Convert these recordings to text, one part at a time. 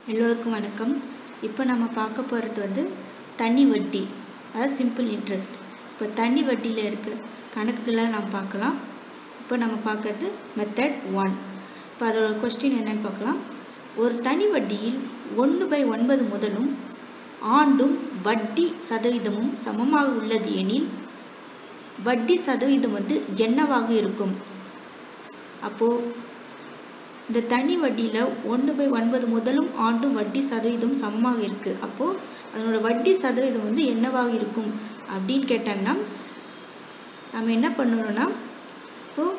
எல்லோருக்கும் வணக்கம் இப்போ நம்ம பார்க்க போகிறது வந்து தனி வட்டி அதாவது சிம்பிள் இன்ட்ரெஸ்ட் இப்போ தனி வட்டியில் இருக்க கணக்குகள்லாம் நம்ம பார்க்கலாம் இப்போ நம்ம பார்க்கறது மெத்தட் ஒன் இப்போ அதோட கொஸ்டின் என்னன்னு பார்க்கலாம் ஒரு தனி வட்டியில் ஒன்று பை ஒன்பது முதலும் ஆண்டும் வட்டி சதவீதமும் சமமாக உள்ளது எனில் வட்டி சதவீதம் வந்து என்னவாக இருக்கும் அப்போது இந்த தனி வட்டியில் ஒன்று பை ஒன்பது முதலும் ஆண்டும் வட்டி சதவீதம் சமமாக இருக்குது அப்போது அதனோட வட்டி சதவீதம் வந்து என்னவாக இருக்கும் அப்படின்னு கேட்டாங்கன்னா நம்ம என்ன பண்ணணும்னா இப்போது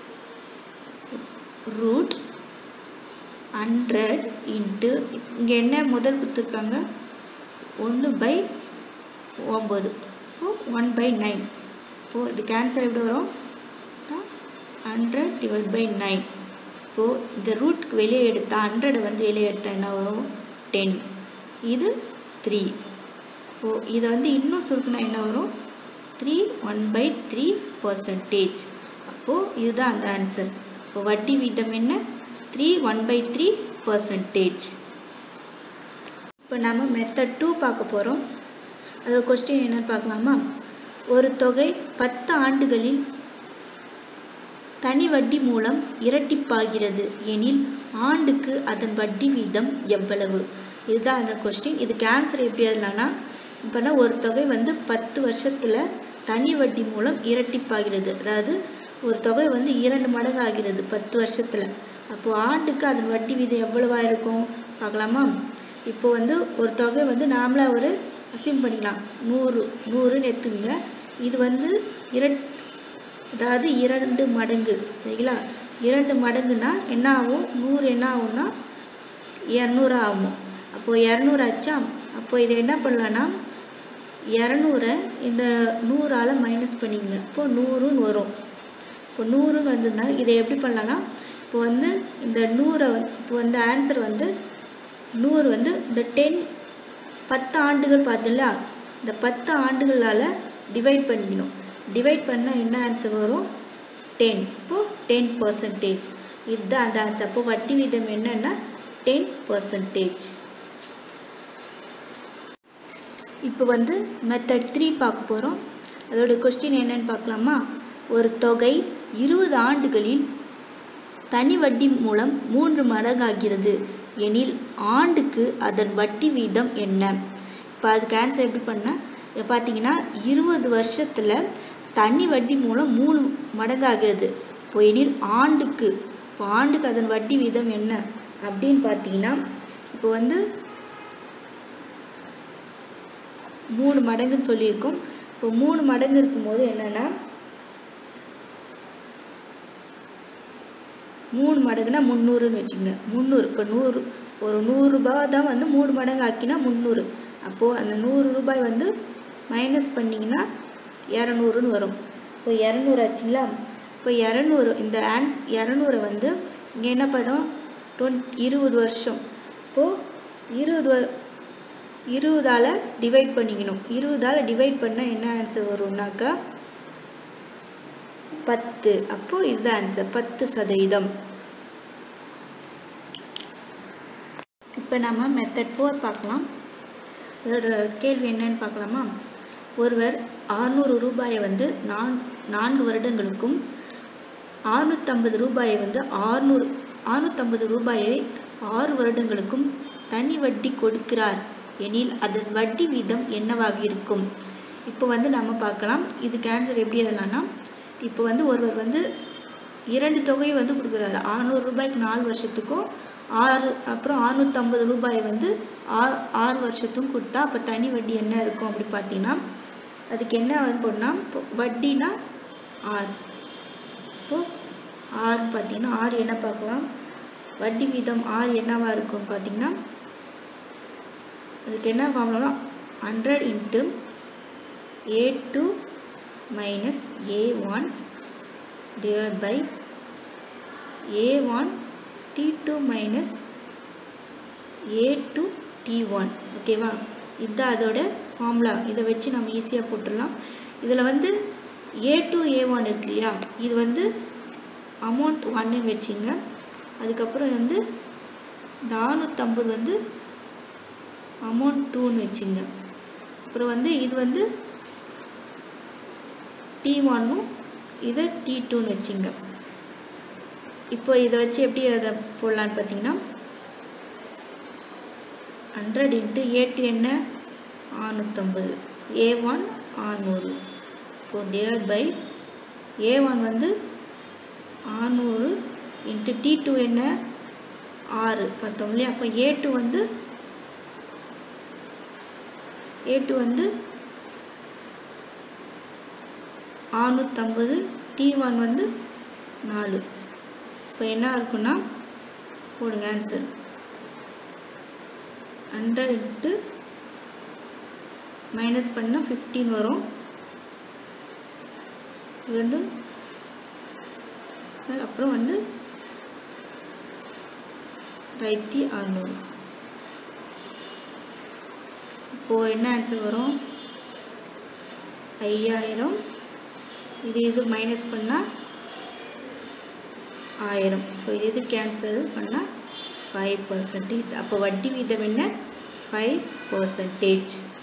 ரூட் ஹண்ட்ரட் இன்ட்டு இங்கே என்ன முதல் கொடுத்துருக்காங்க ஒன்று பை ஒம்பது இப்போது ஒன் பை நைன் இப்போது இது கேன்சல் எப்படி வரும் ஹண்ட்ரட் டிவைட் பை நைன் இப்போது இந்த ரூட்க்கு வெளியே எடுத்தால் ஹண்ட்ரடை வந்து வெளியே எடுத்தால் என்ன வரும் டென் இது த்ரீ இப்போது இதை வந்து இன்னும் சுருக்குனா என்ன வரும் three one by three percentage அப்போது இதுதான் அந்த ஆன்சர் இப்போ வட்டி வீதம் என்ன three one by three percentage இப்போ நம்ம மெத்தட் டூ பார்க்க போகிறோம் அதோட கொஸ்டின் என்னன்னு பார்க்கலாமா ஒரு தொகை பத்து ஆண்டுகளில் தனி வட்டி மூலம் இரட்டிப்பாகிறது எனில் ஆண்டுக்கு அதன் வட்டி வீதம் எவ்வளவு இதுதான் அந்த கொஸ்டின் இதுக்கு ஆன்சர் எப்படி எழுதலாம்னா இப்போனா ஒரு தொகை வந்து பத்து வருஷத்தில் தனி வட்டி மூலம் இரட்டிப்பாகிறது அதாவது ஒரு தொகை வந்து இரண்டு மடங்கு ஆகிறது பத்து வருஷத்தில் அப்போது ஆண்டுக்கு அதன் வட்டி வீதம் எவ்வளவா இருக்கும் பார்க்கலாமா இப்போ வந்து ஒரு தொகை வந்து நாமளாக ஒரு அசிம் பண்ணிக்கலாம் நூறு நூறுன்னு எடுத்துங்க இது வந்து இரட் அதாவது இரண்டு மடங்கு சரிங்களா இரண்டு மடங்குனா என்ன ஆகும் நூறு என்ன ஆகும்னா இரநூறு ஆகும் அப்போது இரநூறு ஆச்சா அப்போ இதை என்ன பண்ணலான்னா இரநூறை இந்த நூறால் மைனஸ் பண்ணிங்க இப்போது நூறுன்னு வரும் இப்போ நூறுன்னு வந்ததுனால இதை எப்படி பண்ணலான்னா இப்போ வந்து இந்த நூறை வந்து இப்போ வந்து ஆன்சர் வந்து நூறு வந்து இந்த டென் பத்து ஆண்டுகள் பார்த்தீங்களா இந்த பத்து ஆண்டுகளால் டிவைட் பண்ணிக்கணும் டிவைட் பண்ணால் என்ன ஆன்சர் வரும் டென் இப்போது டென் பர்சன்டேஜ் இதுதான் அந்த ஆன்சர் அப்போ வட்டி வீதம் என்னன்னா டென் பர்சன்டேஜ் இப்போ வந்து மெத்தட் த்ரீ பார்க்க போகிறோம் அதோட கொஸ்டின் என்னன்னு பார்க்கலாமா ஒரு தொகை இருபது ஆண்டுகளில் தனி வட்டி மூலம் மூன்று மடங்காகிறது எனில் ஆண்டுக்கு அதன் வட்டி வீதம் என்ன இப்போ அதுக்கு ஆன்சர் எப்படி பண்ணால் பார்த்தீங்கன்னா இருபது வருஷத்தில் தண்ணி வட்டி மூலம் மூணு மடங்காகிறது இப்போ எனில் ஆண்டுக்கு இப்போ ஆண்டுக்கு அதன் வட்டி வீதம் என்ன அப்படின்னு பார்த்தீங்கன்னா இப்போ வந்து மூணு மடங்குன்னு சொல்லியிருக்கோம் இப்போ மூணு மடங்கு இருக்கும்போது என்னென்னா மூணு மடங்குனா முந்நூறுன்னு வச்சுங்க முந்நூறு இப்போ நூறு ஒரு நூறுரூபா தான் வந்து மூணு மடங்கு ஆக்கினா முந்நூறு அப்போது அந்த நூறு ரூபாய் வந்து மைனஸ் பண்ணிங்கன்னா இரநூறுன்னு வரும் இப்போ இரநூறு ஆச்சுங்களா இப்போ இரநூறு இந்த ஆன்ஸ் இரநூறை வந்து இங்கே என்ன பண்ணோம் டுவெண்ட் இருபது வருஷம் இப்போது இருபது வ இருபதால் டிவைட் பண்ணிக்கணும் இருபதால் டிவைட் பண்ணால் என்ன ஆன்சர் வரும்னாக்கா பத்து அப்போது இதுதான் ஆன்சர் பத்து சதவீதம் இப்போ நம்ம மெத்தட் ஃபோர் பார்க்கலாம் அதோட கேள்வி என்னன்னு பார்க்கலாமா ஒருவர் ஆறுநூறு ரூபாயை வந்து நான் நான்கு வருடங்களுக்கும் ஆறுநூற்றம்பது ரூபாயை வந்து ஆறுநூறு ஆறுநூற்றம்பது ரூபாயை ஆறு வருடங்களுக்கும் தனி வட்டி கொடுக்கிறார் எனில் அதன் வட்டி வீதம் என்னவாக இருக்கும் இப்போ வந்து நம்ம பார்க்கலாம் இதுக்கு ஆன்சர் எப்படி எழுதலாம்னா இப்போ வந்து ஒருவர் வந்து இரண்டு தொகையை வந்து கொடுக்குறாரு ஆறுநூறு ரூபாய்க்கு நாலு வருஷத்துக்கும் ஆறு அப்புறம் அறுநூற்றம்பது ரூபாய் வந்து ஆறு ஆறு வருஷத்துக்கும் கொடுத்தா அப்போ தனி வட்டி என்ன இருக்கும் அப்படி பார்த்தீங்கன்னா அதுக்கு என்ன வந்து போடணும் இப்போ வட்டினா ஆறு இப்போது ஆறு பார்த்தீங்கன்னா ஆறு என்ன பார்க்கலாம் வட்டி வீதம் ஆறு என்னவாக இருக்கும் பார்த்தீங்கன்னா அதுக்கு என்ன ஃபார்முலானா hundred into A two minus A one divide by A one T two minus A two T one ஓகேவா இதுதான் அதோட ஃபார்முலா இதை வச்சு நம்ம ஈஸியாக போட்டுடலாம் இதில் வந்து ஏ டூ ஏ ஒன் இருக்கு இல்லையா இது வந்து அமௌண்ட் ஒன்னு வச்சுங்க அதுக்கப்புறம் வந்து நானூற்றம்பது வந்து அமௌண்ட் டூன்னு வச்சுங்க அப்புறம் வந்து இது வந்து டி ஒன்னும் இதை டி டூன்னு வச்சுங்க இப்போ இதை வச்சு எப்படி அதை போடலான்னு பார்த்தீங்கன்னா ஹண்ட்ரட் இன்ட்டு ஏட்டு என்ன ஆறுநூற்றம்பது ஏ ஒன் ஆறுநூறு இப்போ டிவைட் பை ஏ ஒன் வந்து ஆறுநூறு இன்ட்டு டி டூ என்ன ஆறு பார்த்தோம் இல்லையா அப்போ ஏ டூ வந்து ஏ டூ வந்து ஆறுநூற்றம்பது டி ஒன் வந்து நாலு இப்போ என்ன இருக்குன்னா போடுங்க ஆன்சர் ஹண்ட்ரட் இன்ட்டு மைனஸ் பண்ணால் ஃபிஃப்டீன் வரும் இது வந்து அப்புறம் வந்து ரெண்டாயிரத்தி அறநூறு இப்போது என்ன ஆன்சர் வரும் ஐயாயிரம் இது இது மைனஸ் பண்ணால் ஆயிரம் இப்போ இது இது கேன்சல் பண்ணால் ஃபைவ் பர்சன்டேஜ் அப்போ வட்டி வீதம் என்ன ஃபைவ் பர்சன்டேஜ்